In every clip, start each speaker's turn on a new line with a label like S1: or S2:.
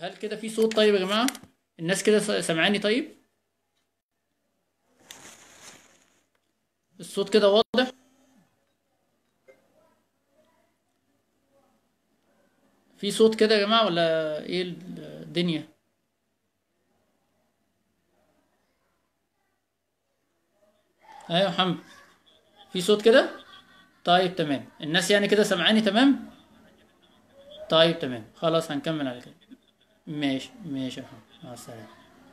S1: هل كده في صوت طيب يا جماعة الناس كده س- سامعاني طيب الصوت كده واضح في صوت كده يا جماعة ولا ايه ال- الدنيا ايوه يا محمد في صوت كده طيب تمام الناس يعني كده سامعاني تمام طيب تمام خلاص هنكمل على كده ماشي ماشي يا محمد مع السلامة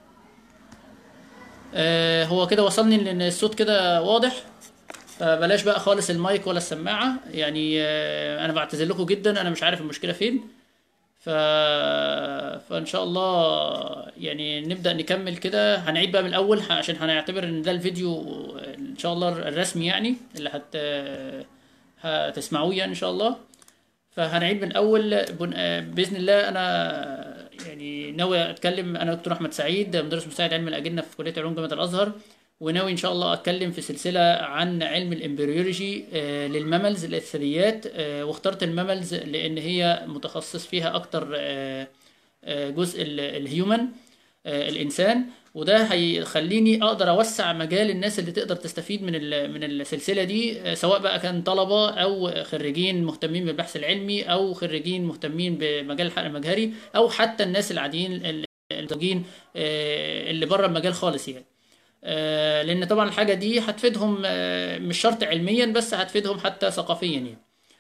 S1: آه هو كده وصلني ان الصوت كده واضح فبلاش بقى خالص المايك ولا السماعة يعني آه انا بعتذر لكم جدا انا مش عارف المشكلة فين ف... فان شاء الله يعني نبدأ نكمل كده هنعيد بقى من الاول ح- عشان هنعتبر ان ده الفيديو ان شاء الله الرسمي يعني اللي هت هتسمعوه يعني ان شاء الله فهنعيد من اول بن... آه، باذن الله انا يعني ناوي اتكلم انا دكتور احمد سعيد مدرس مساعد علم الاجنه في كليه علوم جامعه الازهر وناوي ان شاء الله اتكلم في سلسله عن علم الامبريولوجي آه، للمملز الثدييات آه، واخترت المملز لان هي متخصص فيها اكتر آه، آه، جزء ال- الهيومن آه، الانسان وده هيخليني اقدر اوسع مجال الناس اللي تقدر تستفيد من ال- من السلسله دي آه، سواء بقى كان طلبه او خريجين مهتمين بالبحث العلمي او خريجين مهتمين بمجال الحقن المجهري او حتى الناس العاديين ال- المزوجين آه، اللي بره المجال خالص يعني آه، لان طبعا الحاجه دي هتفيدهم آه، مش شرط علميا بس هتفيدهم حتى ثقافيا يعني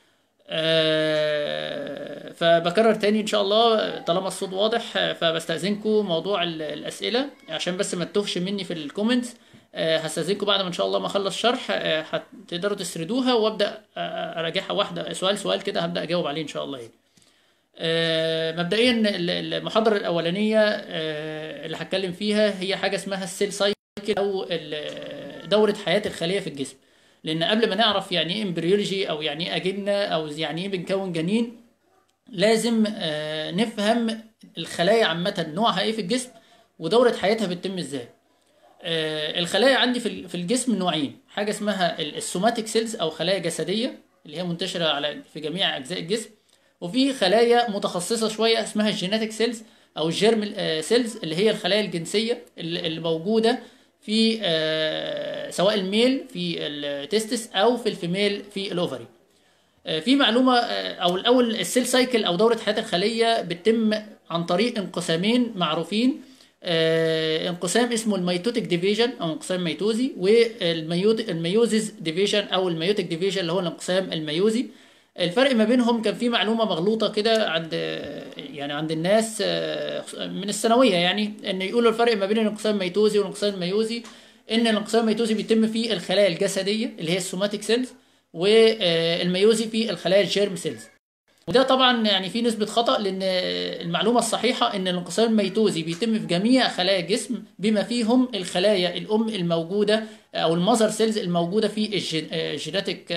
S1: آه، فبكرر تاني ان شاء الله طالما الصوت واضح آه، فبستأذنكم موضوع ال- الأسئلة عشان بس ما تتوهش مني في الكومنتس آه، هستأذنكم بعد ما ان شاء الله ما اخلص شرح آه، هتقدروا تسردوها وابدأ آه، اراجعها واحدة سؤال سؤال كده هبدأ اجاوب عليه ان شاء الله يعني آه، مبدئيا ال- المحاضرة الأولانية آه، اللي هتكلم فيها هي حاجة اسمها السيل سايكل أو ال- دورة حياة الخلية في الجسم لأن قبل ما نعرف يعني إيه امبريولوجي أو يعني إيه أجنة أو يعني إيه بنكون جنين لازم آه، نفهم الخلايا عامة نوعها إيه في الجسم ودورة حياتها بتتم إزاي آه، الخلايا عندي في ال- في الجسم نوعين حاجه اسمها ال- السوماتيك سيلز او خلايا جسديه اللي هي منتشره على في جميع اجزاء الجسم وفي خلايا متخصصه شويه اسمها الجيناتيك سيلز او الجيرم سيلز اللي هي الخلايا الجنسيه اللي اللي موجوده في آه، سواء الميل في التستس او في الفيميل في الاوفري آه، في معلومه آه، او الاول السيل سايكل او دوره حياه الخليه بتتم عن طريق انقسامين معروفين آه، انقسام اسمه الميتوتيك ديفيجن او انقسام ميتوزي والميوزيس ديفيجن او الميوتيك ديفيجن اللي هو الانقسام الميوزي الفرق ما بينهم كان في معلومه مغلوطه كده عند يعني عند الناس آه، من الثانويه يعني ان يقولوا الفرق ما بين الانقسام الميتوزي والانقسام الميوزي ان الانقسام الميتوزي بيتم في الخلايا الجسديه اللي هي السوماتيك سيلز والميوزي في الخلايا الجيرم سيلز وده طبعا يعني في نسبة خطأ لأن المعلومة الصحيحة أن الانقسام الميتوزي بيتم في جميع خلايا الجسم بما فيهم الخلايا الأم الموجودة أو المذر سيلز الموجودة في الجيناتيك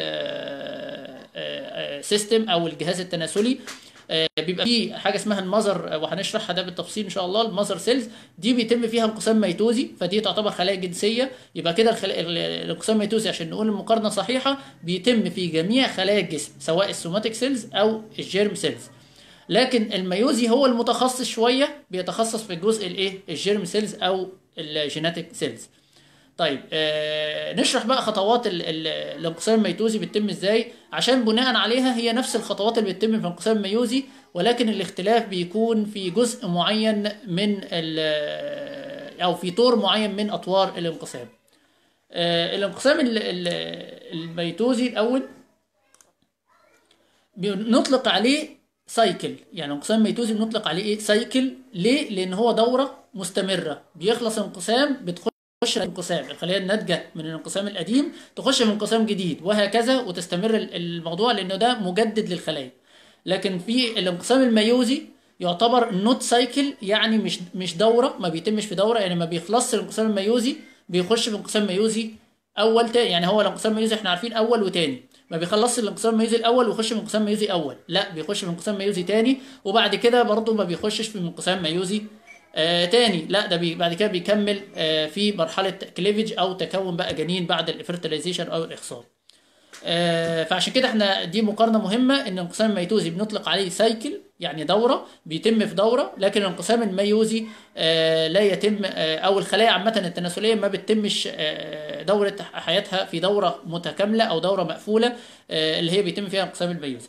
S1: سيستم أو الجهاز التناسلي آه، بيبقى في حاجه اسمها المذر وهنشرحها ده بالتفصيل ان شاء الله المذر سيلز دي بيتم فيها انقسام ميتوزي فدي تعتبر خلايا جنسيه يبقى كده الخلا... ال- الانقسام الميتوزي عشان نقول المقارنه صحيحه بيتم في جميع خلايا الجسم سواء السوماتيك سيلز او الجيرم سيلز لكن الميوزي هو المتخصص شويه بيتخصص في الجزء الايه الجيرم سيلز او الجيناتيك سيلز طيب آه نشرح بقى خطوات ال- ال- الانقسام الميتوزي بتتم ازاي عشان بناء عليها هي نفس الخطوات اللي بتتم في الانقسام الميوزي ولكن الاختلاف بيكون في جزء معين من ال- او في طور معين من اطوار الانقسام آه الانقسام ال- ال- الميتوزي الاول بنطلق عليه سايكل يعني انقسام ميتوزي بنطلق عليه ايه سايكل ليه لان هو دوره مستمره بيخلص انقسام بتخش الانقسام الخليه الناتجه من الانقسام القديم تخش في انقسام جديد وهكذا وتستمر ال- الموضوع لانه ده مجدد للخلايا لكن في الانقسام الميوزي يعتبر نوت سايكل يعني مش مش دوره ما بيتمش في دوره يعني ما بيخلصش الانقسام الميوزي بيخش في انقسام ميوزي اول تاني يعني هو الانقسام الميوزي احنا عارفين اول وتاني ما بيخلصش الانقسام الميوزي الاول ويخش في انقسام ميوزي اول لا بيخش في انقسام ميوزي تاني وبعد كده برضه ما بيخشش في انقسام ميوزي آه تاني لا ده بي بعد كده بيكمل آه في مرحله كليفج او تكون بقى جنين بعد الفيرتلايزيشن او الاخصاب آه فعشان كده احنا دي مقارنه مهمه ان الانقسام الميتوزي بنطلق عليه سايكل يعني دوره بيتم في دوره لكن الانقسام الميوزي آه، لا يتم آه، او الخلايا عامه التناسليه ما بتتمش آه، دوره حياتها في دوره متكامله او دوره مقفوله آه، اللي هي بيتم فيها الانقسام الميوزي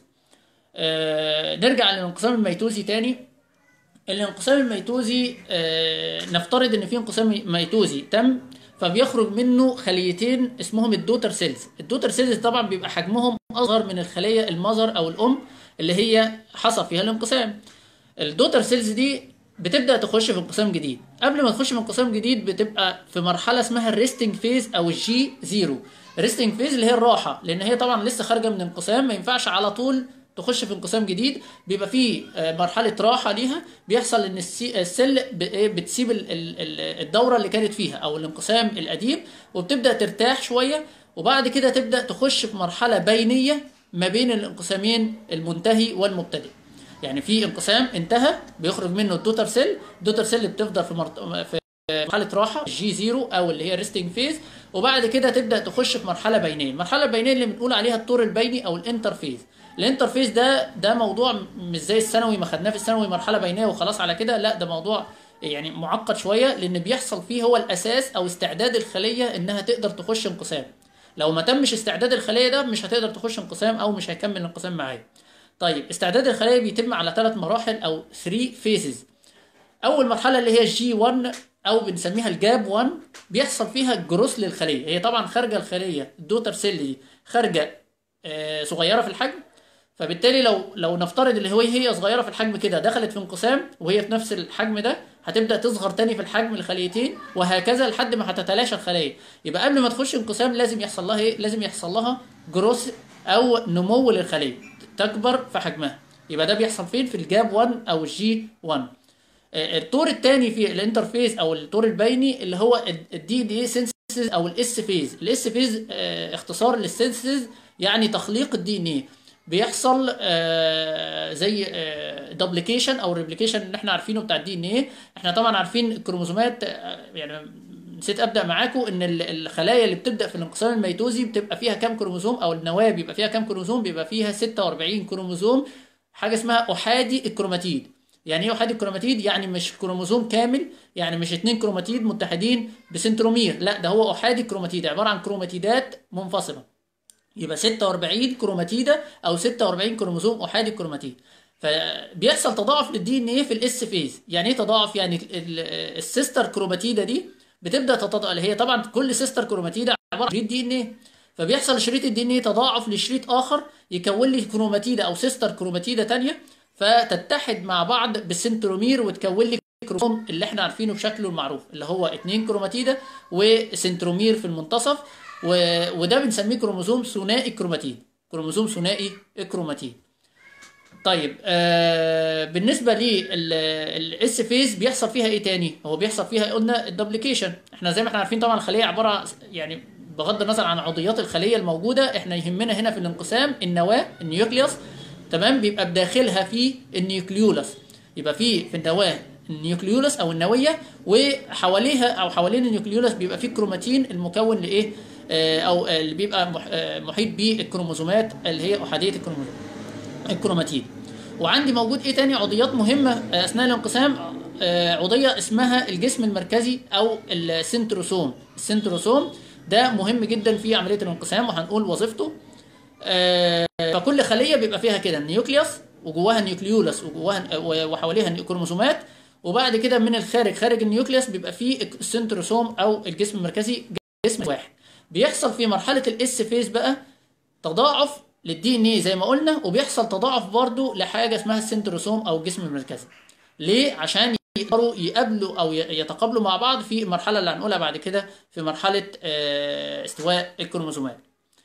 S1: آه، نرجع للانقسام الميتوزي تاني الانقسام الميتوزي آه، نفترض ان في انقسام ميتوزي تم فبيخرج منه خليتين اسمهم الدوتر سيلز الدوتر سيلز طبعا بيبقى حجمهم اصغر من الخليه المذر او الام اللي هي حصل فيها الانقسام الدوتر سيلز دي بتبدا تخش في انقسام جديد قبل ما تخش في انقسام جديد بتبقى في مرحله اسمها الريستنج فيز او الجي زيرو الريستنج فيز اللي هي الراحه لان هي طبعا لسه خارجه من انقسام ما ينفعش على طول تخش في انقسام جديد بيبقى فيه آه، مرحله راحه ليها بيحصل ان السي- السل ب- إيه بتسيب ال- ال- ال- الدوره اللي كانت فيها او الانقسام القديم وبتبدا ترتاح شويه وبعد كده تبدا تخش في مرحله بينيه ما بين الانقسامين المنتهي والمبتدئ يعني في انقسام انتهى بيخرج منه الدوتر سيل الدوتر سيل بتفضل في مرت... في مرحله راحه جي زيرو او اللي هي ريستنج فيز وبعد كده تبدا تخش في مرحله بينيه المرحله البينيه اللي بنقول عليها الطور البيني او الانترفيز الانترفيز ده ده موضوع مش زي الثانوي ما خدناه في الثانوي مرحله بينيه وخلاص على كده لا ده موضوع يعني معقد شويه لان بيحصل فيه هو الاساس او استعداد الخليه انها تقدر تخش انقسام لو ما تمش استعداد الخليه ده مش هتقدر تخش انقسام او مش هيكمل الانقسام معايا طيب استعداد الخلايا بيتم على ثلاث مراحل او 3 فيزز اول مرحله اللي هي جي 1 او بنسميها الجاب 1 بيحصل فيها جروس للخليه هي طبعا خارجه الخليه الدوتر سيل دي خارجه آه، صغيره في الحجم فبالتالي لو لو نفترض اللي هو هي صغيره في الحجم كده دخلت في انقسام وهي في نفس الحجم ده هتبدا تصغر تاني في الحجم الخليتين وهكذا لحد ما هتتلاشى الخلايا يبقى قبل ما تخش انقسام لازم يحصل لها ايه لازم يحصل لها جروس او نمو للخليه تكبر في حجمها يبقى ده بيحصل فين في الجاب 1 او الجي 1 آه، الطور الثاني في الانترفيز او الطور البيني اللي هو الدي دي سينسز او الاس فيز الاس فيز اختصار للسينسز يعني تخليق الدي ان ايه بيحصل آه، زي دوبليكيشن او ريبليكيشن اللي احنا عارفينه بتاع الدي ان ايه احنا طبعا عارفين الكروموسومات آه، يعني نسيت ابدا معاكم ان ال- الخلايا اللي بتبدا في الانقسام الميتوزي بتبقى فيها كام كروموسوم او النواه بيبقى فيها كام كروموسوم بيبقى فيها 46 كروموسوم حاجه اسمها احادي الكروماتيد يعني ايه احادي الكروماتيد يعني مش كروموسوم كامل يعني مش اتنين كروماتيد متحدين بسنترومير لا ده هو احادي كروماتيد عباره عن كروماتيدات منفصله يبقى 46 كروماتيدة او 46 كروموسوم احادي الكروماتيد فبيحصل تضاعف للدي ان ايه في الاس فيز يعني ايه تضاعف يعني ال- ال- السيستر كروماتيدة دي بتبدا تتضاعف اللي هي طبعا كل سيستر كروماتيدة عباره عن شريط دي ان ايه فبيحصل شريط الدي ان ايه تضاعف لشريط اخر يكون لي كروماتيدة او سيستر كروماتيدة تانية فتتحد مع بعض بالسنترومير وتكون لي كروموسوم اللي احنا عارفينه بشكله المعروف اللي هو اتنين كروماتيدة وسنترومير في المنتصف و... وده بنسميه كروموسوم ثنائي الكروماتيد كروموسوم ثنائي الكروماتيد طيب آه بالنسبه للاس فيز بيحصل فيها ايه تاني هو بيحصل فيها قلنا الدوبليكيشن احنا زي ما احنا عارفين طبعا الخليه عباره يعني بغض النظر عن عضيات الخليه الموجوده احنا يهمنا هنا في الانقسام النواه النيوكليوس تمام بيبقى بداخلها في النيوكليولس يبقى في في النواه النيوكليولس او النويه وحواليها او حوالين النيوكليولس بيبقى في كروماتين المكون لايه آه، او آه، اللي بيبقى مح- آه، محيط بالكروموسومات اللي هي احاديه الكروموسوم الكروماتين وعندي موجود ايه تاني عضيات مهمه آه، اثناء الانقسام آه، عضيه اسمها الجسم المركزي او السنتروسوم السنتروسوم ده مهم جدا في عمليه الانقسام وهنقول وظيفته آه، فكل خليه بيبقى فيها كده النيوكليوس وجواها النيوكليولس وجواها وحواليها الكروموسومات وبعد كده من الخارج خارج النيوكليوس بيبقى فيه السنتروسوم او الجسم المركزي جسم واحد بيحصل في مرحله الاس فيز بقى تضاعف للدي ان ايه زي ما قلنا وبيحصل تضاعف برضو لحاجه اسمها السنتروسوم او الجسم المركزي ليه عشان يقدروا يقابلوا او ي- يتقابلوا مع بعض في المرحله اللي هنقولها بعد كده في مرحله آه، استواء الكروموسومات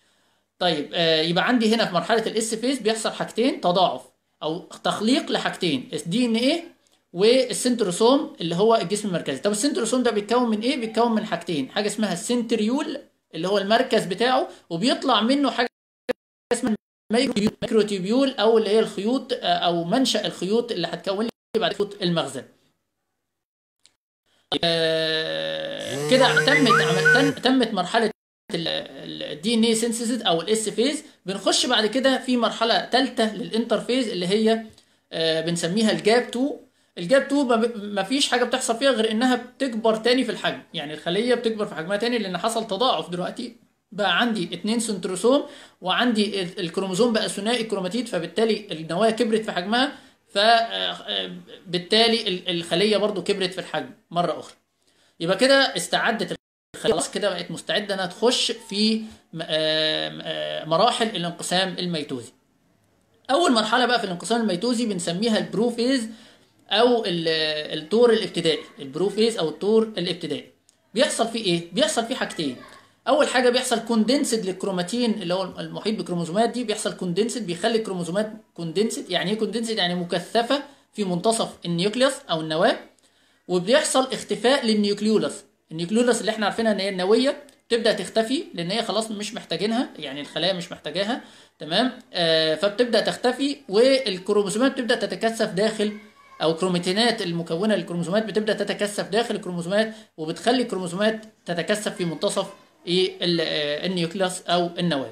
S1: طيب آه، يبقى عندي هنا في مرحله الاس فيز بيحصل حاجتين تضاعف او تخليق لحاجتين الدي ان ايه والسنتروسوم اللي هو الجسم المركزي طب السنتروسوم ده بيتكون من ايه بيتكون من حاجتين حاجه اسمها السنتريول اللي هو المركز بتاعه وبيطلع منه حاجه اسمها الميكروتيبيول ميكروتيبيول او اللي هي الخيوط آه، او منشا الخيوط اللي هتكون لي بعد خيوط المخزن آه، كده تمت عمل- تم- تمت مرحله الدي ان اي سينثيسيس او الاس فيز بنخش بعد كده في مرحله ثالثه للانترفيز اللي هي آه، بنسميها الجاب 2 الجاب 2 ما ب- ما فيش حاجه بتحصل فيها غير انها بتكبر تاني في الحجم يعني الخليه بتكبر في حجمها تاني لان حصل تضاعف دلوقتي بقى عندي اتنين سنتروسوم وعندي ال- الكروموزوم بقى ثنائي كروماتيد فبالتالي النواه كبرت في حجمها فبالتالي الخليه برضو كبرت في الحجم مره اخرى يبقى كده استعدت الخليه خلاص كده بقت مستعده انها تخش في م- آه، آه، مراحل الانقسام الميتوزي اول مرحله بقى في الانقسام الميتوزي بنسميها البروفيز او ال- الطور الابتدائي البروفيز او الطور الابتدائي بيحصل فيه ايه بيحصل فيه حاجتين اول حاجه بيحصل كوندنسد للكروماتين اللي هو المحيط بالكروموزومات دي بيحصل كوندنسد بيخلي الكروموزومات كوندنسد يعني ايه كوندنسد يعني مكثفه في منتصف النيوكليوس او النواه وبيحصل اختفاء للنيوكليولس النيوكليولس اللي احنا عارفينها ان هي النويه تبدا تختفي لان هي خلاص مش محتاجينها يعني الخلايا مش محتاجاها تمام آه فبتبدا تختفي والكروموسومات بتبدا تتكثف داخل او الكروماتينات المكونه للكروموسومات بتبدا تتكثف داخل الكروموسومات وبتخلي الكروموسومات تتكثف في منتصف ايه ال- آه، النيوكليوس او النواه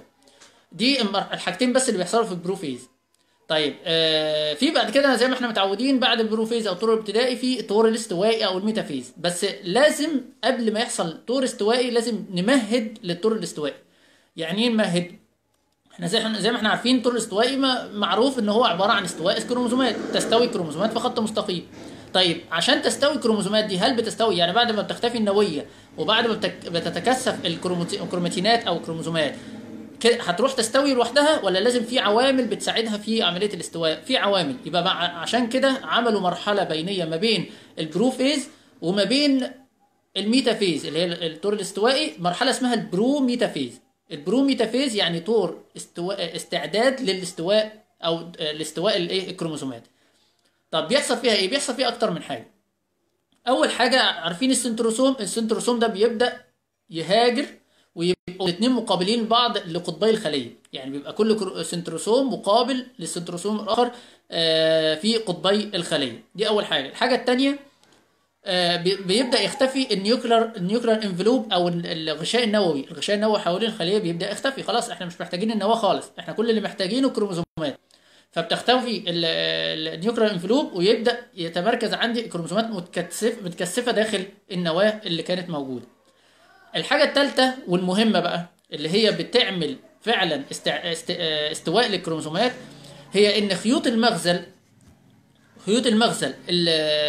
S1: دي المر- الحاجتين بس اللي بيحصلوا في البروفيز طيب آه في بعد كده زي ما احنا متعودين بعد البروفيز او الطور الابتدائي في الطور الاستوائي او الميتافيز بس لازم قبل ما يحصل طور استوائي لازم نمهد للطور الاستوائي يعني ايه نمهد احنا زي زي ما احنا عارفين الطور الاستوائي ما- معروف ان هو عباره عن استواء كروموزومات تستوي كروموزومات في خط مستقيم طيب عشان تستوي الكروموزومات دي هل بتستوي يعني بعد ما بتختفي النويه وبعد ما بتك- بتتكثف الكروموتي- الكروماتينات او الكروموزومات كده هتروح تستوي لوحدها ولا لازم في عوامل بتساعدها في عمليه الاستواء في عوامل يبقى مع عشان كده عملوا مرحله بينيه ما بين البروفيز وما بين الميتافيز اللي هي الطور الاستوائي مرحله اسمها البرو ميتافيز البرو ميتافيز يعني طور استواء استعداد للاستواء او الاستواء الايه الكروموسومات طب بيحصل فيها ايه بيحصل فيها اكتر من حاجه اول حاجه عارفين السنتروسوم السنتروسوم ده بيبدا يهاجر ويبقوا الاثنين مقابلين لبعض لقطبي الخليه يعني بيبقى كل كرو- سنتروسوم مقابل للسنتروسوم الاخر آه، في قطبي الخليه دي اول حاجه الحاجه الثانيه بيبدا يختفي النيوكلر النيوكلر انفلوب او ال- الغشاء النووي الغشاء النووي حوالين الخليه بيبدا يختفي خلاص احنا مش محتاجين النواه خالص احنا كل اللي محتاجينه الكروموسومات فبتختفي ال- ال- النيوكلر انفلوب ويبدا يتمركز عندي الكروموسومات متكثف متكثفه داخل النواه اللي كانت موجوده الحاجة الثالثة والمهمة بقى اللي هي بتعمل فعلا استع... است... آه، استواء للكروموسومات هي ان خيوط المغزل خيوط المغزل اللي,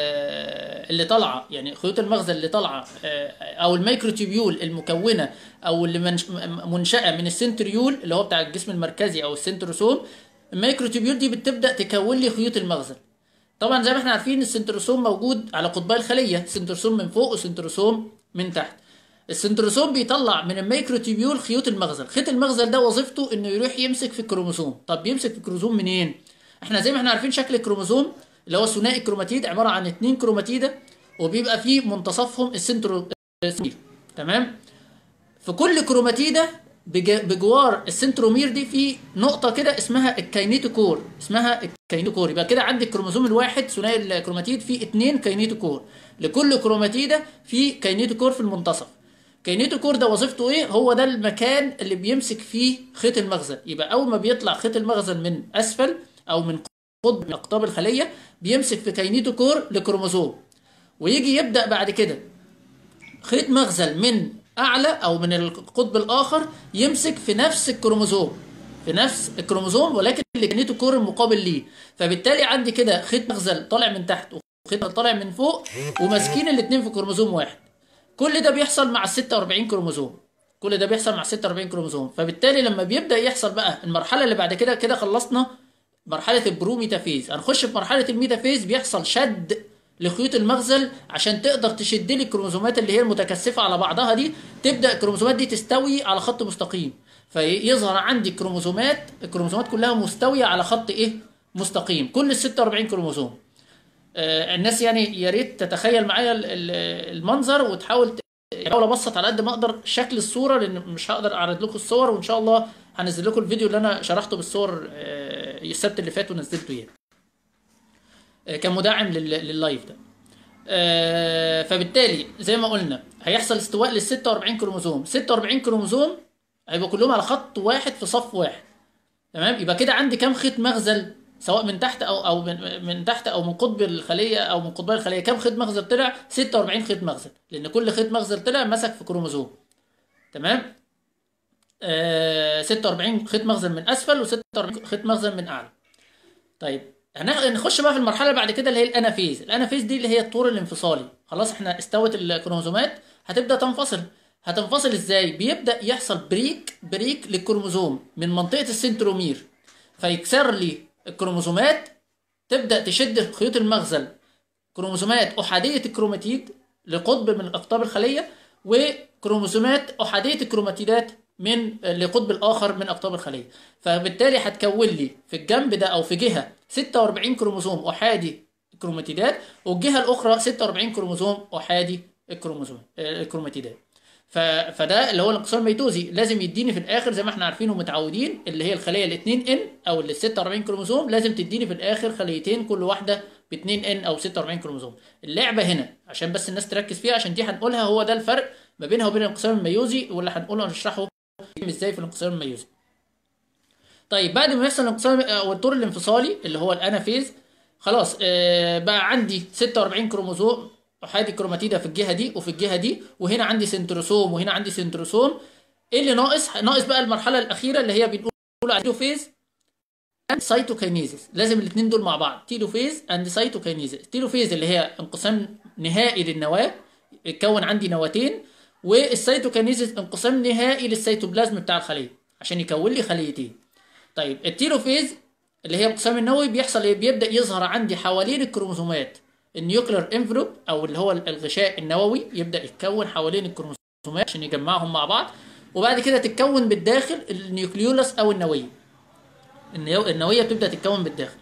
S1: اللي طالعه يعني خيوط المغزل اللي طالعه آه، او الميكروتيبيول المكونه او اللي منش... منشاه من السنتريول اللي هو بتاع الجسم المركزي او السنتروسوم الميكروتيبيول دي بتبدا تكون لي خيوط المغزل طبعا زي ما احنا عارفين السنتروسوم موجود على قطبي الخليه سنتروسوم من فوق وسنتروسوم من تحت السنتروسوم بيطلع من الميكروتيبيول خيوط المغزل خيط المغزل ده وظيفته انه يروح يمسك في الكروموسوم طب بيمسك في الكروموسوم منين احنا زي ما احنا عارفين شكل الكروموسوم اللي هو ثنائي الكروماتيد عباره عن اتنين كروماتيده وبيبقى في منتصفهم السنترو تمام في كل كروماتيده بج- بجوار السنترومير دي في نقطة كده اسمها الكاينيتوكور اسمها الكاينيتوكور يبقى كده عندي الكروموسوم الواحد ثنائي الكروماتيد فيه اتنين كاينيتوكور لكل كروماتيدة في كاينيتوكور في المنتصف كاينيتوكور ده وظيفته ايه هو ده المكان اللي بيمسك فيه خيط المغزل يبقى اول ما بيطلع خيط المغزل من اسفل او من قطب من اقطاب الخلية بيمسك في كاينيتوكور لكروموسوم ويجي يبدأ بعد كده خيط مغزل من اعلى او من القطب الاخر يمسك في نفس الكروموزوم في نفس الكروموزوم ولكن اللي كانته كور المقابل ليه فبالتالي عندي كده خيط مغزل طالع من تحت وخيط طالع من فوق وماسكين الاثنين في كروموزوم واحد كل ده بيحصل مع ال 46 كروموزوم كل ده بيحصل مع 46 كروموزوم فبالتالي لما بيبدا يحصل بقى المرحله اللي بعد كده كده خلصنا مرحله البروميتافيز هنخش في مرحله الميتافيز بيحصل شد لخيوط المغزل عشان تقدر تشد لي الكروموسومات اللي هي المتكثفه على بعضها دي تبدا الكروموسومات دي تستوي على خط مستقيم فيظهر عندي الكروموسومات الكروموسومات كلها مستويه على خط ايه مستقيم كل ال 46 كروموسوم آه الناس يعني يا ريت تتخيل معايا ال- ال- المنظر وتحاول ت- احاول ابسط على قد ما اقدر شكل الصوره لان مش هقدر اعرض لكم الصور وان شاء الله هنزل لكم الفيديو اللي انا شرحته بالصور آه، السبت اللي فات ونزلته يعني آه، كمدعم لل- لللايف ده آه، فبالتالي زي ما قلنا هيحصل استواء لل 46 كروموسوم 46 كروموسوم هيبقوا كلهم على خط واحد في صف واحد تمام يبقى كده عندي كام خيط مغزل سواء من تحت او او من, من تحت او من قطب الخليه او من قطبي الخليه كم خيط مغزل طلع 46 خيط مغزل لان كل خيط مغزل طلع مسك في كروموزوم تمام آه 46 خيط مغزل من اسفل و46 خيط مغزل من اعلى طيب هنخش بقى في المرحله بعد كده اللي هي الانافيز الانافيز دي اللي هي الطور الانفصالي خلاص احنا استوت الكروموزومات هتبدا تنفصل هتنفصل ازاي بيبدا يحصل بريك بريك للكروموزوم من منطقه السنترومير فيكسر لي الكروموزومات تبدا تشد خيوط المغزل كروموزومات احاديه الكروماتيد لقطب من اقطاب الخليه وكروموزومات احاديه الكروماتيدات من لقطب الاخر من اقطاب الخليه فبالتالي هتكون لي في الجنب ده او في جهه 46 كروموزوم احادي الكروماتيدات والجهه الاخرى 46 كروموزوم احادي الكروموزوم الكروماتيدات فده اللي هو الانقسام الميتوزي لازم يديني في الاخر زي ما احنا عارفين ومتعودين اللي هي الخليه ال 2 ان او ال 46 كروموزوم لازم تديني في الاخر خليتين كل واحده ب 2 ان او 46 كروموزوم اللعبه هنا عشان بس الناس تركز فيها عشان دي هنقولها هو ده الفرق ما بينها وبين الانقسام الميوزي واللي هنقوله هنشرحه ازاي في الانقسام الميوزي طيب بعد ما يحصل الانقسام او الطور الانفصالي اللي هو الانافيز خلاص آه بقى عندي 46 كروموزوم احادي كروماتيدا في الجهه دي وفي الجهه دي وهنا عندي سنتروسوم وهنا عندي سنتروسوم ايه اللي ناقص ناقص بقى المرحله الاخيره اللي هي بنقول عليها تيلوفيز اند سايتوكاينيزيس لازم الاثنين دول مع بعض تيلوفيز اند سايتوكاينيزيس تيلوفيز اللي هي انقسام نهائي للنواه يتكون عندي نواتين والسيتوكاينيزيس انقسام نهائي للسيتوبلازم بتاع الخليه عشان يكون لي خليتين طيب التيلوفيز اللي هي الانقسام النووي بيحصل ايه بيبدا يظهر عندي حوالين الكروموسومات النيوكلير انفلوب او اللي هو الغشاء النووي يبدا يتكون حوالين الكروموسومات عشان يجمعهم مع بعض وبعد كده تتكون بالداخل النيوكليولس او النويه النويه بتبدا تتكون بالداخل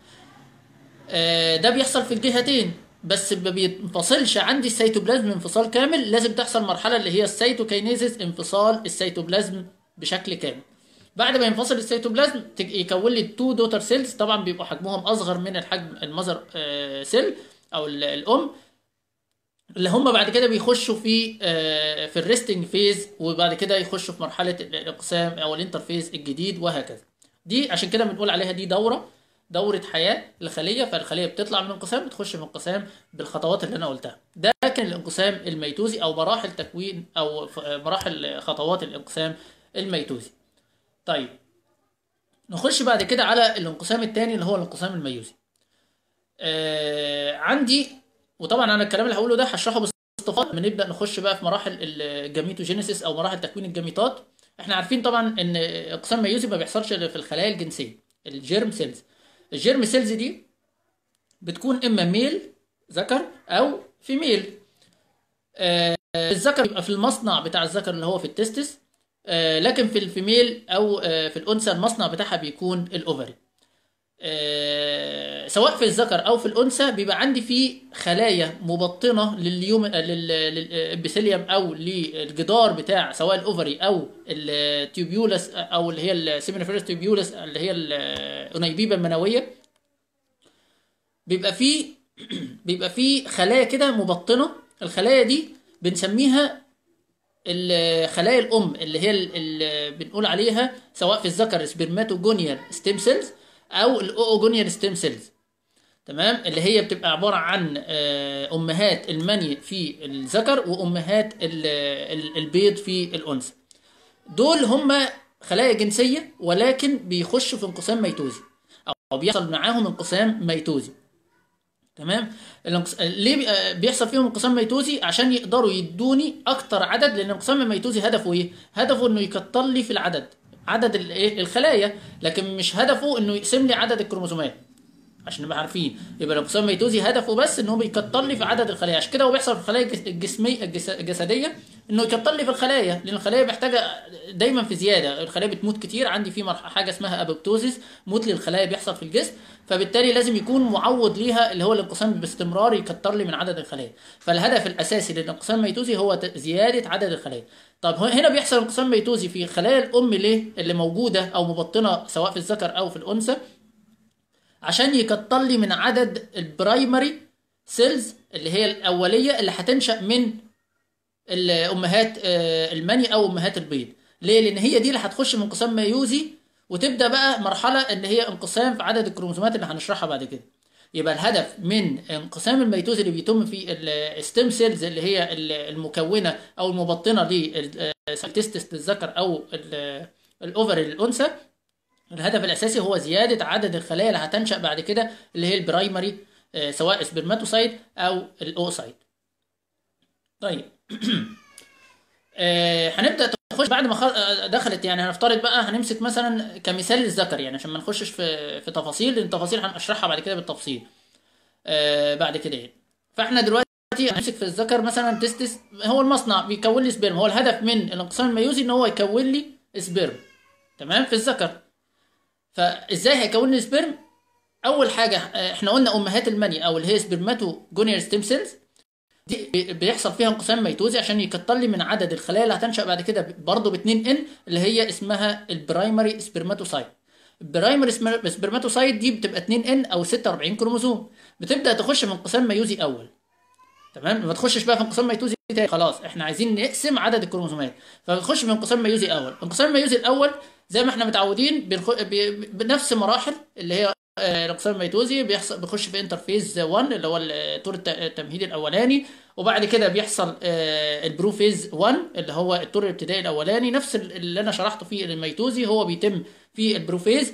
S1: آه ده بيحصل في الجهتين بس ما بينفصلش عندي السيتوبلازم انفصال كامل لازم تحصل مرحله اللي هي السيتوكاينيزيس انفصال السيتوبلازم بشكل كامل بعد ما ينفصل السيتوبلازم يكون لي تو دوتر سيلز طبعا بيبقوا حجمهم اصغر من الحجم المذر آه سيل او الام اللي هم بعد كده بيخشوا في آه في الريستنج فيز وبعد كده يخشوا في مرحله الاقسام او الانترفيز الجديد وهكذا دي عشان كده بنقول عليها دي دوره دورة حياة الخلية فالخلية بتطلع من انقسام بتخش في انقسام بالخطوات اللي أنا قلتها ده كان الانقسام الميتوزي أو مراحل تكوين أو مراحل خطوات الانقسام الميتوزي طيب نخش بعد كده على الانقسام الثاني اللي هو الانقسام الميوزي آه عندي وطبعا انا الكلام اللي هقوله ده هشرحه باستفاضه لما نبدا نخش بقى في مراحل الجاميتوجينيسيس او مراحل تكوين الجاميتات احنا عارفين طبعا ان انقسام ميوزي ما بيحصلش في الخلايا الجنسيه الجيرم سيلز الجيرم سيلز دي بتكون اما ميل ذكر او فيميل آه الذكر بيبقى في المصنع بتاع الذكر اللي هو في التستس آه لكن في الفيميل او آه في الانثى المصنع بتاعها بيكون الاوفري آه سواء في الذكر او في الانثى بيبقى عندي فيه خلايا مبطنه لليوم للابيثيليوم او للجدار بتاع سواء الاوفري او التيوبيولس او اللي هي السيمينيفيرس تيوبيولس اللي هي الانيبيبه المنويه بيبقى فيه بيبقى فيه خلايا كده مبطنه الخلايا دي بنسميها الخلايا الام اللي هي اللي بنقول عليها سواء في الذكر سبرماتوجونيال ستيم سيلز او الاوجونيال ستيم سيلز تمام اللي هي بتبقى عباره عن امهات المني في الذكر وامهات البيض في الانثى دول هم خلايا جنسيه ولكن بيخشوا في انقسام ميتوزي او بيحصل معاهم انقسام ميتوزي تمام الانقس... ليه بيحصل فيهم انقسام ميتوزي عشان يقدروا يدوني اكتر عدد لان الانقسام الميتوزي هدفه ايه هدفه انه يكتر لي في العدد عدد الايه الخلايا لكن مش هدفه انه يقسم لي عدد الكروموسومات عشان نبقى عارفين يبقى الانقسام الميتوزي هدفه بس ان هو بيكتر لي في عدد الخلايا عشان كده هو بيحصل في الخلايا الجسميه الجسديه انه يكتر لي في الخلايا لان الخلايا محتاجه دايما في زياده الخلايا بتموت كتير عندي في حاجه اسمها ابوبتوزيس موت للخلايا بيحصل في الجسم فبالتالي لازم يكون معوض ليها اللي هو الانقسام باستمرار يكتر لي من عدد الخلايا فالهدف الاساسي للانقسام الميتوزي هو زياده عدد الخلايا طب هنا بيحصل انقسام ميتوزي في خلايا الام ليه اللي موجوده او مبطنه سواء في الذكر او في الانثى عشان يكتر لي من عدد البرايمري سيلز اللي هي الاوليه اللي هتنشا من الامهات المني او امهات البيض ليه لان هي دي اللي هتخش من انقسام ميوزي وتبدا بقى مرحله اللي هي انقسام في عدد الكروموسومات اللي هنشرحها بعد كده يبقى الهدف من انقسام الميتوز اللي بيتم في الستيم سيلز اللي هي المكونه او المبطنه للتستس للذكر او الاوفر للانثى الهدف الاساسي هو زياده عدد الخلايا اللي هتنشا بعد كده اللي هي البرايمري سواء سبرماتوسايت او الاوسايت طيب هنبدا تخش بعد ما دخلت يعني هنفترض بقى هنمسك مثلا كمثال للذكر يعني عشان ما نخشش في في تفاصيل لان التفاصيل هنشرحها بعد كده بالتفصيل آه بعد كده يعني فاحنا دلوقتي هنمسك في الذكر مثلا تستس هو المصنع بيكون لي سبيرم هو الهدف من الانقسام الميوزي ان هو يكون لي سبيرم تمام في الذكر فازاي هيكون لي سبيرم اول حاجه احنا قلنا امهات المني او اللي هي سبرماتو جونير ستيم سيلز دي بيحصل فيها انقسام ميتوزي عشان يكتر لي من عدد الخلايا اللي هتنشا بعد كده برضه ب 2 ان اللي هي اسمها البرايمري سبرماتوسايت البرايمري سبرماتوسايت دي بتبقى 2 ان او 46 كروموسوم بتبدا تخش في انقسام ميوزي اول تمام ما تخشش بقى في انقسام ميتوزي تاني خلاص احنا عايزين نقسم عدد الكروموسومات فبتخش في انقسام ميوزي اول انقسام الميوزي الاول زي ما احنا متعودين بنخ... ب... بنفس مراحل اللي هي الانقسام الميتوزي بيحصل بيخش في انترفيز 1 اللي هو الطور التمهيدي الاولاني وبعد كده بيحصل البروفيز 1 اللي هو الطور الابتدائي الاولاني نفس اللي انا شرحته في الميتوزي هو بيتم في البروفيز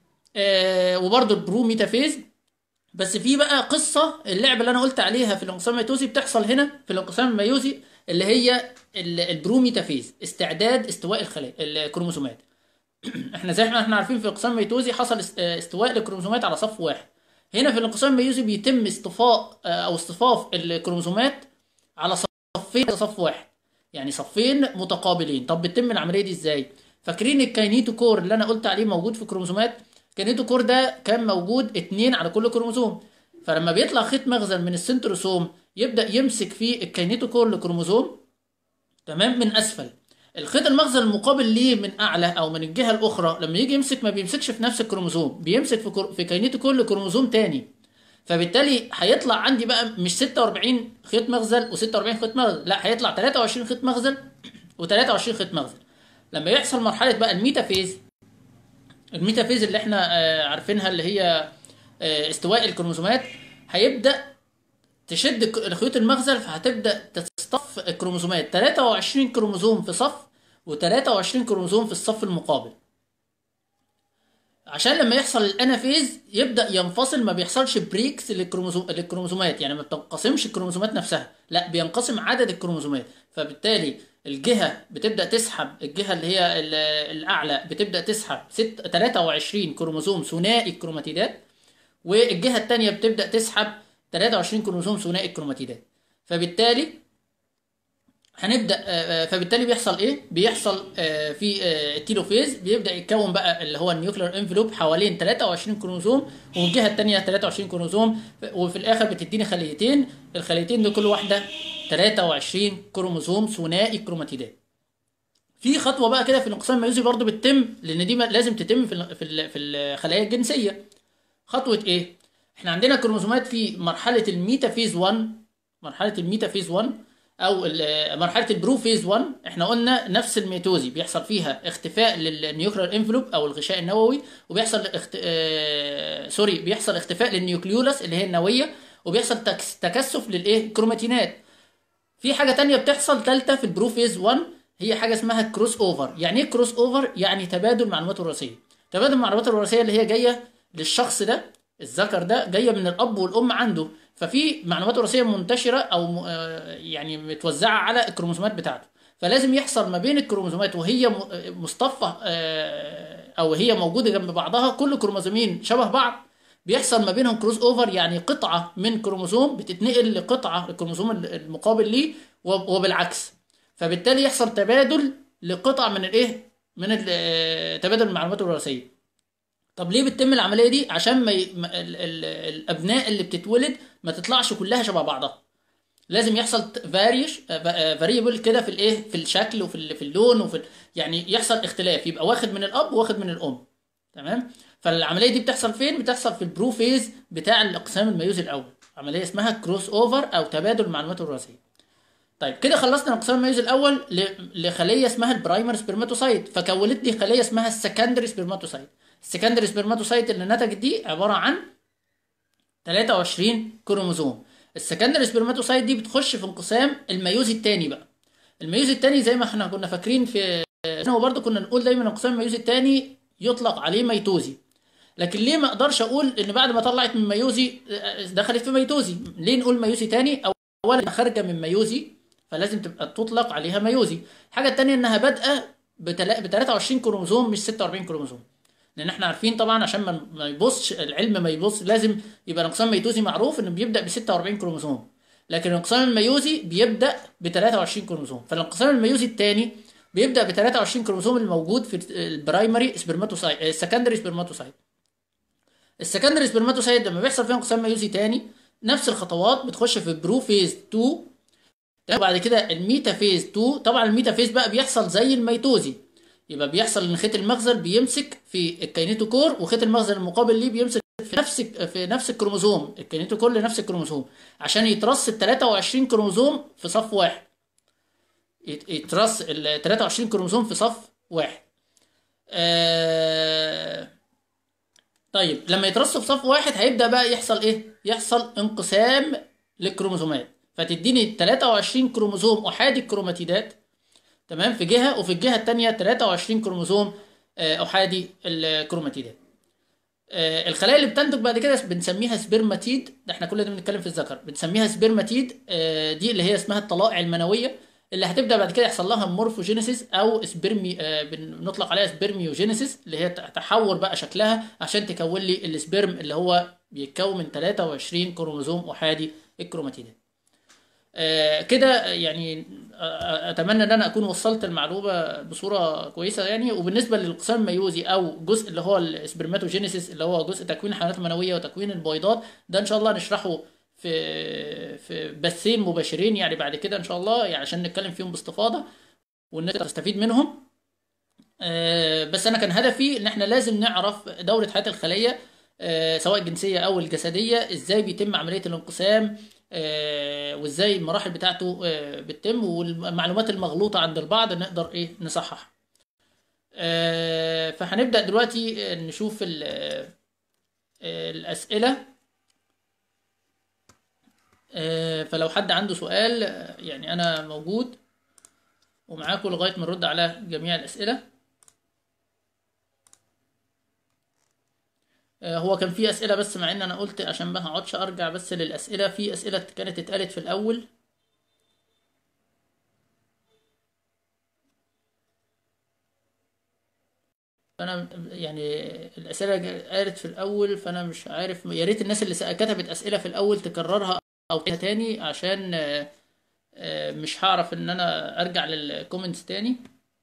S1: وبرده البرو ميتافيز بس في بقى قصه اللعبه اللي انا قلت عليها في الانقسام الميتوزي بتحصل هنا في الانقسام الميوزي اللي هي البرو ميتافيز استعداد استواء الخلايا الكروموسومات احنا زي ما احنا عارفين في انقسام ميتوزي حصل استواء للكروموسومات على صف واحد هنا في الانقسام الميوزي بيتم اصطفاء او اصطفاف الكروموسومات على صفين صف واحد يعني صفين متقابلين طب بتتم العمليه دي ازاي فاكرين الكاينيتوكور اللي انا قلت عليه موجود في كروموسومات الكاينيتوكور ده كان موجود اتنين على كل كروموسوم فلما بيطلع خيط مخزن من السنتروسوم يبدا يمسك في الكاينيتوكور لكروموسوم تمام من اسفل الخيط المخزن المقابل ليه من اعلى او من الجهه الاخرى لما يجي يمسك ما بيمسكش في نفس الكروموسوم بيمسك في كر... في كينيتو كل كروموسوم تاني فبالتالي هيطلع عندي بقى مش 46 خيط مخزن و46 خيط مخزن لا هيطلع 23 خيط مخزن و23 خيط مخزن لما يحصل مرحله بقى الميتافيز الميتافيز اللي احنا عارفينها اللي هي استواء الكروموسومات هيبدا تشد خيوط المخزن فهتبدا تصطف الكروموسومات 23 كروموسوم في صف و23 كروموسوم في الصف المقابل عشان لما يحصل الانافيز يبدا ينفصل ما بيحصلش بريكس للكروموسوم للكروموسومات يعني ما بتنقسمش الكروموسومات نفسها لا بينقسم عدد الكروموسومات فبالتالي الجهه بتبدا تسحب الجهه اللي هي الاعلى بتبدا تسحب 6 23 كروموسوم ثنائي الكروماتيدات والجهه الثانيه بتبدا تسحب 23 كروموسوم ثنائي الكروماتيدات فبالتالي هنبدا فبالتالي بيحصل ايه بيحصل في التيلوفيز بيبدا يتكون بقى اللي هو النيوكلير انفلوب حوالين 23 كروموسوم والجهه الثانيه 23 كروموسوم وفي الاخر بتديني خليتين الخليتين دول كل واحده 23 كروموسوم ثنائي الكروماتيدات في خطوه بقى كده في الانقسام الميوزي برضو بتتم لان دي لازم تتم في في الخلايا الجنسيه خطوه ايه احنا عندنا كروموسومات في مرحله الميتافيز 1 مرحله الميتافيز 1 او مرحله البروفيز 1 احنا قلنا نفس الميتوزي بيحصل فيها اختفاء للنيوكلير انفلوب او الغشاء النووي وبيحصل اخت... آه... سوري بيحصل اختفاء للنيوكليولاس اللي هي النوويه وبيحصل تكس... تكثف للايه الكروماتينات في حاجه تانية بتحصل ثالثه في البروفيز 1 هي حاجه اسمها كروس اوفر يعني ايه كروس اوفر يعني تبادل معلومات وراثيه تبادل المعلومات الوراثيه اللي هي جايه للشخص ده الذكر ده جايه من الاب والام عنده ففي معلومات وراثيه منتشره او يعني متوزعه على الكروموسومات بتاعته فلازم يحصل ما بين الكروموسومات وهي مصطفى او هي موجوده جنب بعضها كل كروموسومين شبه بعض بيحصل ما بينهم كروس اوفر يعني قطعه من كروموسوم بتتنقل لقطعه الكروموسوم المقابل ليه وبالعكس فبالتالي يحصل تبادل لقطع من الايه من تبادل المعلومات الوراثيه طب ليه بتتم العمليه دي عشان ما ي... ال... ال... الابناء اللي بتتولد ما تطلعش كلها شبه بعضها لازم يحصل فاريش فاريبل كده في الايه في الشكل وفي ال... في اللون وفي ال... يعني يحصل اختلاف يبقى واخد من الاب واخد من الام تمام فالعمليه دي بتحصل فين بتحصل في البرو فيز بتاع الاقسام الميوزي الاول عمليه اسمها كروس اوفر او تبادل المعلومات الوراثيه طيب كده خلصنا الانقسام الميوزي الاول ل- لخليه اسمها البرايمر سبرماتوسايت فكونت لي خليه اسمها السكندري سبرماتوسايت السكندري سبرماتوسايت اللي نتجت دي عباره عن 23 كروموزوم السكندري سبرماتوسايت دي بتخش في انقسام الميوزي الثاني بقى الميوزي الثاني زي ما احنا كنا فاكرين في هو برضه كنا نقول دايما انقسام الميوزي الثاني يطلق عليه ميتوزي لكن ليه ما اقدرش اقول ان بعد ما طلعت من ميوزي آه، دخلت في ميتوزي ليه نقول ميوزي تاني اولا خارجه من ميوزي فلازم تبقى تطلق عليها ميوزي الحاجه التانيه انها بادئه ب 23 كروموزوم مش 46 كروموزوم لان احنا عارفين طبعا عشان ما ما يبصش العلم ما يبص لازم يبقى الانقسام الميتوزي معروف انه بيبدا ب 46 كروموزوم لكن الانقسام الميوزي بيبدا ب 23 كروموزوم فالانقسام الميوزي الثاني بيبدا ب 23 كروموزوم الموجود في البرايمري سبرماتوسايت السكندري سبرماتوسايت السكندري سبرماتوسايت لما بيحصل فيها انقسام ميوزي تاني نفس الخطوات بتخش في برو فيز 2 وبعد كده الميتا فيز 2 طبعا الميتا فيز بقى بيحصل زي الميتوزي يبقى بيحصل ان خيط المخزن بيمسك في الكينيتوكور وخيط المخزن المقابل ليه بيمسك في نفس في نفس الكروموزوم الكينيتوكور لنفس الكروموزوم عشان يترص ال 23 كروموزوم في صف واحد يت- يترص ال 23 كروموزوم في صف واحد آه طيب لما يترصوا في صف واحد هيبدأ بقى يحصل ايه؟ يحصل انقسام للكروموزومات فتديني 23 كروموزوم احادي الكروماتيدات تمام في جهة وفي الجهة التانية 23 كروموزوم آه، احادي الكروماتيدات آه، الخلايا اللي بتنتج بعد كده بنسميها سبرماتيد ده احنا كل ده بنتكلم في الذكر بنسميها سبرماتيد آه، دي اللي هي اسمها الطلائع المنويه اللي هتبدا بعد كده يحصل لها مورفوجينيسيس او سبرمي آه، بنطلق عليها سبرميوجينيسيس اللي هي تحور بقى شكلها عشان تكون لي السبرم اللي هو بيتكون من 23 كروموزوم احادي الكروماتيدات آه، كده يعني آه، اتمنى ان انا اكون وصلت المعلومه بصوره كويسه يعني وبالنسبه للانقسام الميوزي او جزء اللي هو السبرماتوجينيسيس اللي هو جزء تكوين الحيوانات المنويه وتكوين البويضات ده ان شاء الله نشرحه في في بثين مباشرين يعني بعد كده ان شاء الله يعني عشان نتكلم فيهم باستفاضه والناس تستفيد منهم آه، بس انا كان هدفي ان احنا لازم نعرف دوره حياه الخليه آه، سواء الجنسيه او الجسديه ازاي بيتم عمليه الانقسام آه، وازاي المراحل بتاعته آه، بتتم والمعلومات المغلوطه عند البعض نقدر ايه نصحح آه، فهنبدا دلوقتي آه، نشوف ال- آه، الاسئله آه، فلو حد عنده سؤال آه، يعني انا موجود ومعاكم لغايه ما نرد على جميع الاسئله آه، هو كان في اسئله بس مع ان انا قلت عشان ما هقعدش ارجع بس للاسئله في اسئله كانت اتقالت في الاول فانا يعني الاسئله جا- قالت في الاول فانا مش عارف يا ريت الناس اللي سأ- كتبت اسئله في الاول تكررها او تعيدها تاني عشان آه، آه، مش هعرف ان انا ارجع للكومنتس تاني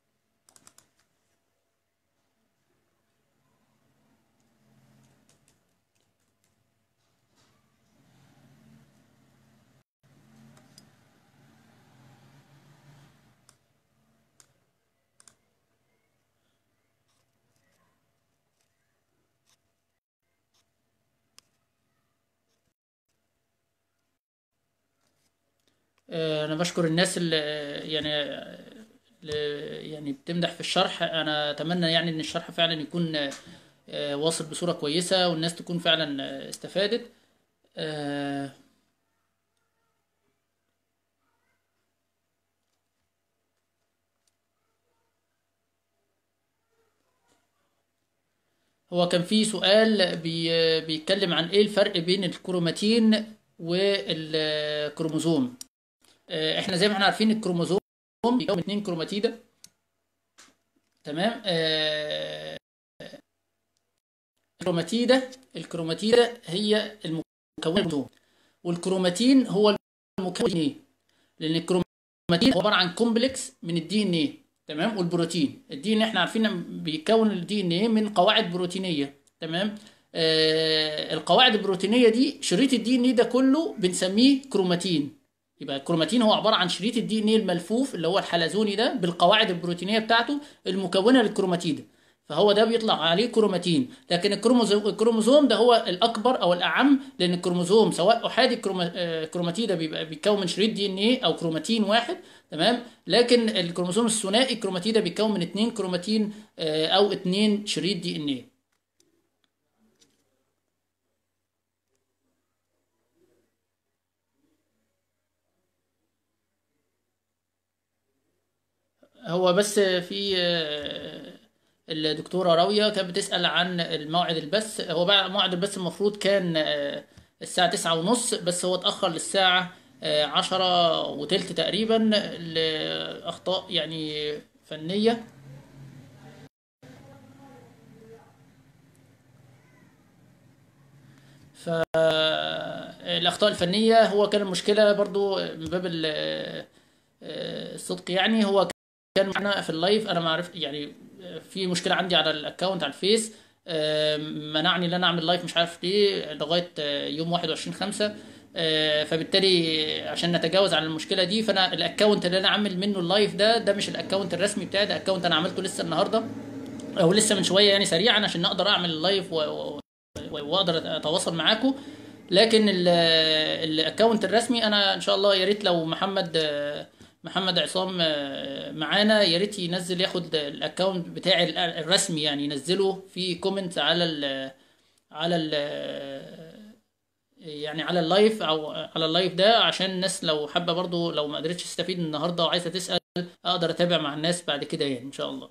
S1: آه، انا بشكر الناس اللي يعني اللي يعني بتمدح في الشرح انا اتمنى يعني ان الشرح فعلا يكون آه، واصل بصورة كويسة والناس تكون فعلا آه، استفادت آه، هو كان في سؤال بي بيتكلم عن ايه الفرق بين الكروماتين والكروموزوم آه، احنا زي ما احنا عارفين الكروموزوم بيكون من اتنين كروماتيدا تمام آه، الكروماتيدا الكروماتيدا هي المكون الكروموزوم والكروماتين هو المكون ايه لان الكروماتين هو عباره عن كومبلكس من الدي ان ايه تمام والبروتين الدي ان احنا عارفين بيكون الدي ان ايه من قواعد بروتينيه تمام آه القواعد البروتينيه دي شريط الدي ان ايه ده كله بنسميه كروماتين يبقى الكروماتين هو عباره عن شريط الدي ان ايه الملفوف اللي هو الحلزوني ده بالقواعد البروتينيه بتاعته المكونه للكروماتيد فهو ده بيطلع عليه كروماتين لكن الكروموزوم الكروموزوم ده هو الاكبر او الاعم لان الكروموزوم سواء احادي الكروما- آه، كروماتيدا بيبقى بيتكون من شريط دي ان ايه او كروماتين واحد تمام لكن الكروموزوم الثنائي الكروماتيدا بيتكون من اتنين كروماتين آه، او اتنين شريط دي ان ايه هو بس في آه، الدكتورة راوية كانت بتسأل عن الموعد البث هو بقى موعد البث المفروض كان آه، الساعة تسعة ونص بس هو اتأخر للساعة آه، عشرة وتلت تقريبا لأخطاء يعني فنية فالأخطاء الفنية هو كان المشكلة برضو من باب ال- آه، الصدق يعني هو كان معنا في اللايف انا ما عرفت يعني في مشكله عندي على الاكونت على الفيس آه، منعني ان انا اعمل لايف مش عارف ليه لغايه آه، يوم 21 5 فبالتالي عشان نتجاوز عن المشكله دي فانا الاكونت اللي انا عامل منه اللايف ده ده مش الاكونت الرسمي بتاعي ده اكونت انا عملته لسه النهارده او لسه من شويه يعني سريعا عشان اقدر اعمل اللايف و- و- و- واقدر اتواصل معاكم لكن ال- الاكونت الرسمي انا ان شاء الله يا ريت لو محمد محمد عصام معانا يا ريت ينزل ياخد الاكونت بتاعي ال- الرسمي يعني ينزله في كومنت على ال على ال يعني على اللايف او على اللايف ده عشان الناس لو حابه برضو لو ما قدرتش تستفيد النهارده وعايزه تسال اقدر اتابع مع الناس بعد كده يعني ان شاء الله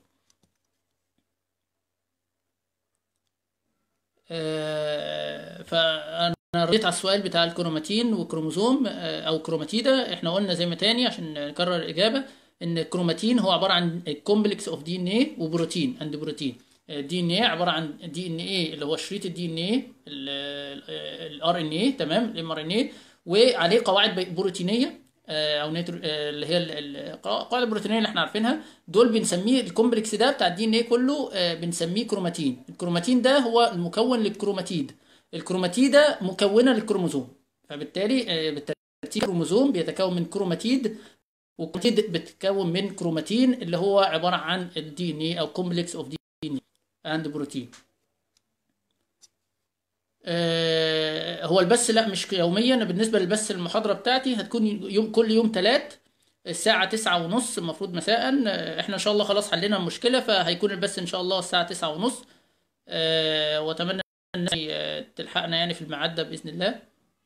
S1: آه، فانا رديت على السؤال بتاع الكروماتين والكروموزوم آه، او كروماتيدا احنا قلنا زي ما تاني عشان نكرر الاجابه ان الكروماتين هو عباره عن كومبلكس اوف دي ان ايه وبروتين اند بروتين الدي ان ايه عباره عن دي ان ايه اللي هو شريط الدي ان ايه الار ان ايه تمام الام ار ان ايه وعليه قواعد بروتينيه آه، او نيترو آه، اللي هي ال- ال- القواعد البروتينيه اللي احنا عارفينها دول بنسميه الكومبلكس ده بتاع الدي ان ايه كله آه، بنسميه كروماتين الكروماتين ده هو المكون للكروماتيد الكروماتيدة مكونة للكروموزوم فبالتالي آه، بالترتيب الكروموزوم بيتكون من كروماتيد والكروماتيد بتتكون من كروماتين اللي هو عبارة عن الدي ان ايه او كومبلكس اوف دي ان ايه اند بروتين آه، هو البث لا مش يوميا بالنسبة للبث المحاضرة بتاعتي هتكون يوم كل يوم تلات الساعة تسعة ونص المفروض مساء آه، احنا ان شاء الله خلاص حلينا المشكلة فهيكون البث ان شاء الله الساعة تسعة ونص آه، واتمنى ان آه، تلحقنا يعني في الميعاد ده بإذن الله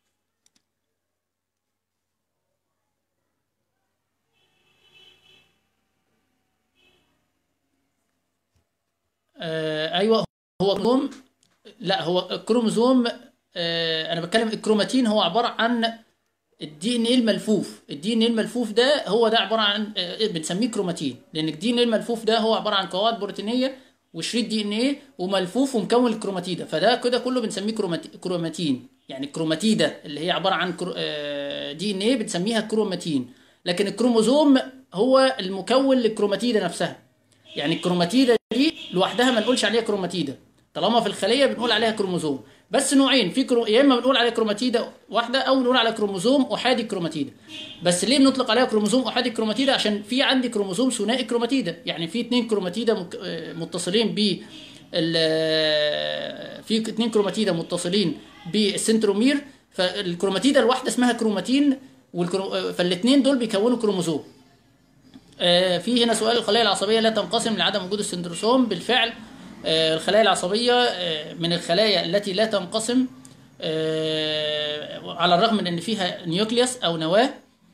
S1: آه، ايوه هو كروموزوم لا هو الكروموزوم آه، انا بتكلم الكروماتين هو عبارة عن الدي ان ايه الملفوف الدي ان ايه الملفوف ده هو ده عباره عن آه، بنسميه كروماتين لان الدي ان ايه الملفوف ده هو عباره عن قواعد بروتينيه وشريط دي ان ايه وملفوف ومكون الكروماتيدا فده كده كله بنسميه كروماتي- كروماتين يعني الكروماتيدا اللي هي عباره عن كرو- آه، دي ان ايه بنسميها كروماتين لكن الكروموزوم هو المكون للكروماتيدا نفسها يعني الكروماتيدا دي لوحدها ما نقولش عليها كروماتيدا طالما في الخليه بنقول عليها كروموزوم بس نوعين في كرو... يا اما بنقول عليها كروماتيدا واحده او بنقول على كروموزوم احادي كروماتيدا بس ليه بنطلق عليها كروموزوم احادي كروماتيدا عشان في عندي كروموزوم ثنائي كروماتيدا يعني في اتنين كروماتيدا مك... آه، متصلين ب ال... آه، في اتنين كروماتيدا متصلين بالسنترومير فالكروماتيدا الواحده اسمها كروماتين والكرو... آه، فالاثنين دول بيكونوا كروموزوم آه، في هنا سؤال الخلايا العصبية لا تنقسم لعدم وجود السندروسوم بالفعل آه، الخلايا العصبية آه، من الخلايا التي لا تنقسم آه، على الرغم من ان فيها نيوكليوس او نواة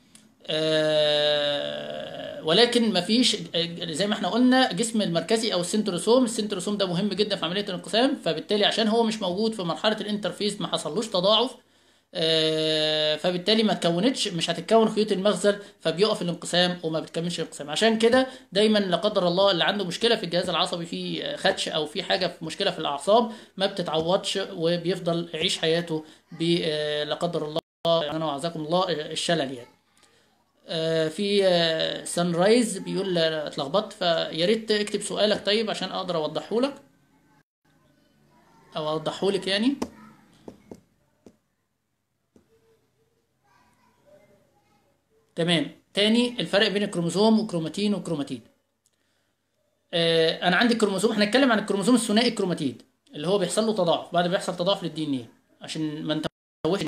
S1: آه، ولكن مفيش آه، زي ما احنا قلنا جسم المركزي او السنتروسوم السنتروسوم ده مهم جدا في عملية الانقسام فبالتالي عشان هو مش موجود في مرحلة الانترفيز ما حصلوش تضاعف آه، فبالتالي ما تكونتش مش هتتكون خيوط المغزل فبيقف الانقسام وما بتكملش الانقسام عشان كده دايما لا قدر الله اللي عنده مشكله في الجهاز العصبي في خدش او في حاجه في مشكله في الاعصاب ما بتتعوضش وبيفضل يعيش حياته ب آه، لا قدر الله انا وعزكم الله آه، الشلل يعني آه، في سان رايز بيقول آه، اتلخبطت فيا ريت اكتب سؤالك طيب عشان اقدر اوضحه لك او اوضحه لك يعني تمام تاني الفرق بين الكروموسوم وكروماتين وكروماتيد آه، انا عندي كروموسوم احنا هنتكلم عن الكروموسوم الثنائي الكروماتيد اللي هو بيحصل له تضاعف بعد ما بيحصل تضاعف للدي ان ايه عشان ما نتوهش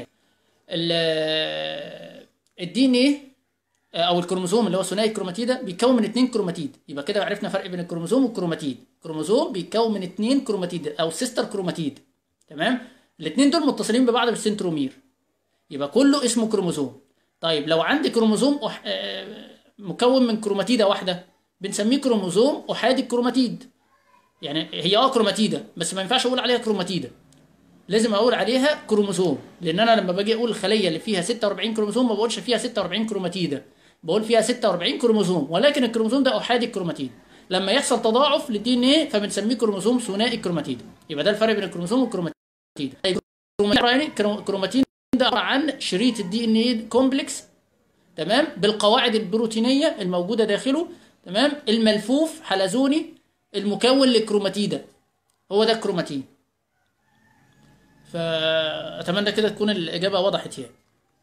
S1: الدي ان ايه او الكروموسوم اللي هو ثنائي الكروماتيد ده بيتكون من اثنين كروماتيد يبقى كده عرفنا فرق بين الكروموسوم والكروماتيد كروموسوم بيتكون من اثنين كروماتيد او سيستر كروماتيد تمام الاثنين دول متصلين ببعض بالسنترومير يبقى كله اسمه كروموسوم طيب لو عندي كروموسوم أح... آه، مكون من كروماتيده واحده بنسميه كروموسوم احادي الكروماتيد يعني هي اه كروماتيده بس ما ينفعش اقول عليها كروماتيده لازم اقول عليها كروموسوم لان انا لما باجي اقول الخليه اللي فيها 46 كروموسوم ما بقولش فيها 46 كروماتيده بقول فيها 46 كروموسوم ولكن الكروموسوم ده احادي الكروماتيد لما يحصل تضاعف للدي ان ايه فبنسميه كروموسوم ثنائي الكروماتيد يبقى ده الفرق بين الكروموسوم والكروماتيد الكروماتين ده عباره عن شريط الدي ان ايه كومبلكس تمام بالقواعد البروتينيه الموجوده داخله تمام الملفوف حلزوني المكون للكروماتيده هو ده الكروماتين فاتمنى كده تكون الاجابه وضحت يعني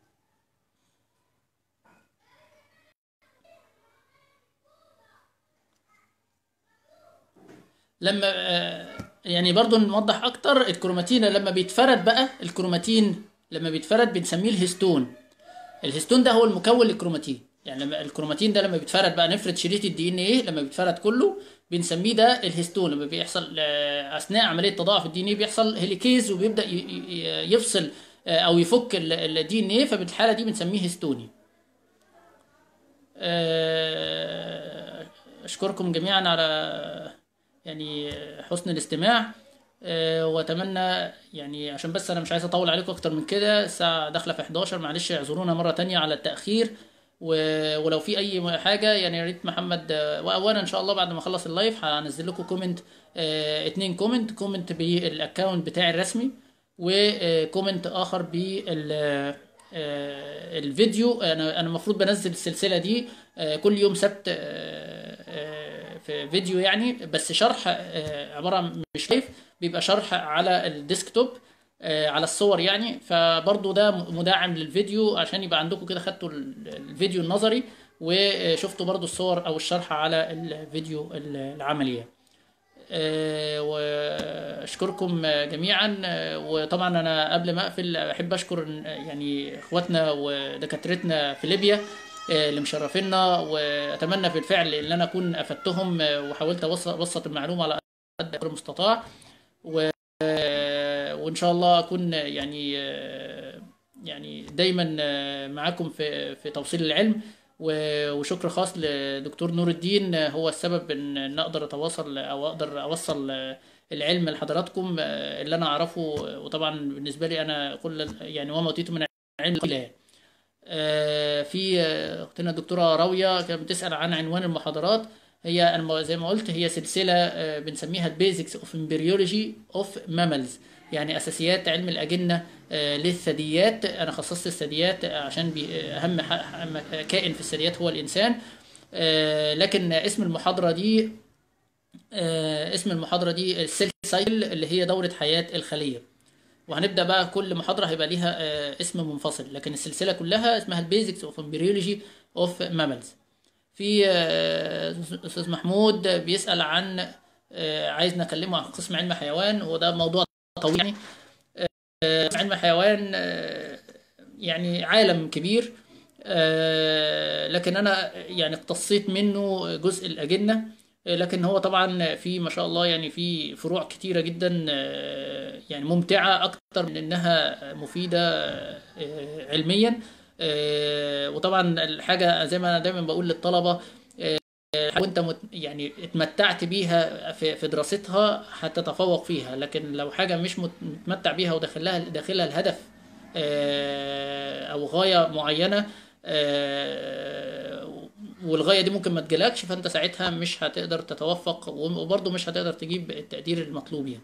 S1: لما آه، يعني برضو نوضح اكتر الكروماتين لما بيتفرد بقى الكروماتين لما بيتفرد بنسميه الهستون الهستون ده هو المكون للكروماتين يعني لما الكروماتين ده لما بيتفرد بقى نفرد شريط الدي ان ايه لما بيتفرد كله بنسميه ده الهستون لما بيحصل آه، اثناء عمليه تضاعف الدي ان ايه بيحصل هيليكيز وبيبدا ي- ي- يفصل آه، او يفك الدي ان ايه فبالحاله دي بنسميه هستوني آه، اشكركم جميعا على يعني حسن الاستماع آه، واتمنى يعني عشان بس انا مش عايز اطول عليكم اكتر من كده الساعه داخله في 11 معلش اعذرونا مره تانية على التاخير و- ولو في اي حاجه يعني يا ريت محمد آه، واولا ان شاء الله بعد ما اخلص اللايف هنزل لكم كومنت آه، اتنين كومنت كومنت بالاكونت بتاعي الرسمي وكومنت اخر بال آه، الفيديو انا انا المفروض بنزل السلسله دي آه، كل يوم سبت آه، آه، في فيديو يعني بس شرح آه، عباره عن مش لايف بيبقى شرح على الديسكتوب آه، على الصور يعني فبرضو ده مدعم للفيديو عشان يبقى عندكم كده خدتوا ال- الفيديو النظري وشفتوا برضو الصور او الشرح على الفيديو العملي يعني. آه، واشكركم آه، جميعا آه، وطبعا انا قبل ما اقفل احب اشكر آه، يعني اخواتنا ودكاترتنا في ليبيا آه، اللي مشرفينا واتمنى بالفعل ان انا اكون افدتهم آه، وحاولت أوص- ابسط المعلومه على قد ما المستطاع و آه، وان شاء الله اكون يعني آه، يعني دايما آه، معاكم في في توصيل العلم و- وشكر خاص لدكتور نور الدين آه، هو السبب ان إن اقدر اتواصل او اقدر اوصل آه، العلم لحضراتكم آه، اللي انا اعرفه وطبعا بالنسبه لي انا كل يعني وما اوتيت من العلم قليلا يعني. آه، في آه، اختنا الدكتوره راويه كانت بتسال عن عنوان المحاضرات هي انا زي ما قلت هي سلسله آه، بنسميها البيزكس اوف امبريولوجي اوف ماملز يعني اساسيات علم الاجنه آه، للثدييات انا خصصت الثدييات عشان بي- اهم ح- أهم كائن في الثدييات هو الانسان آه، لكن اسم المحاضره دي آه، اسم المحاضره دي السيل سايكل اللي هي دوره حياه الخليه وهنبدا بقى كل محاضره هيبقى ليها آه، اسم منفصل لكن السلسله كلها اسمها البيزكس اوف امبريولوجي اوف ماملز في آه، استاذ محمود بيسال عن آه، عايز نكلمه عن قسم علم حيوان وده موضوع طويل يعني آه، علم حيوان آه، يعني عالم كبير آه، لكن انا يعني اقتصيت منه جزء الاجنه آه، لكن هو طبعا في ما شاء الله يعني في فروع كتيره جدا آه، يعني ممتعه اكتر من انها مفيده آه، علميا آه، وطبعا الحاجه زي ما انا دايما بقول للطلبه وانت مت يعني اتمتعت بيها في في دراستها هتتفوق فيها لكن لو حاجه مش مت- متمتع بيها وداخلها داخلها الهدف آه، او غايه معينه آه، والغايه دي ممكن ما تجيلكش فانت ساعتها مش هتقدر تتوفق وبرضه مش هتقدر تجيب التقدير المطلوب يعني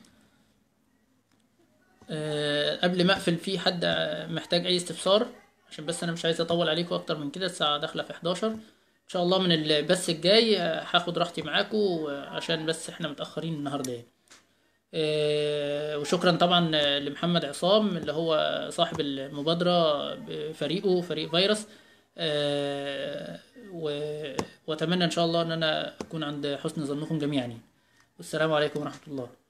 S1: آه، قبل ما اقفل في حد محتاج اي استفسار عشان بس انا مش عايز اطول عليكم اكتر من كده الساعه داخله في 11 ان شاء الله من البث الجاي آه، هاخد راحتي معاكم آه، عشان بس احنا متاخرين النهارده يعني آه، وشكرا طبعا آه، لمحمد عصام اللي هو صاحب المبادره بفريقه فريق فيروس آه، و- واتمنى ان شاء الله ان انا اكون عند حسن ظنكم جميعا يعني. والسلام عليكم ورحمة الله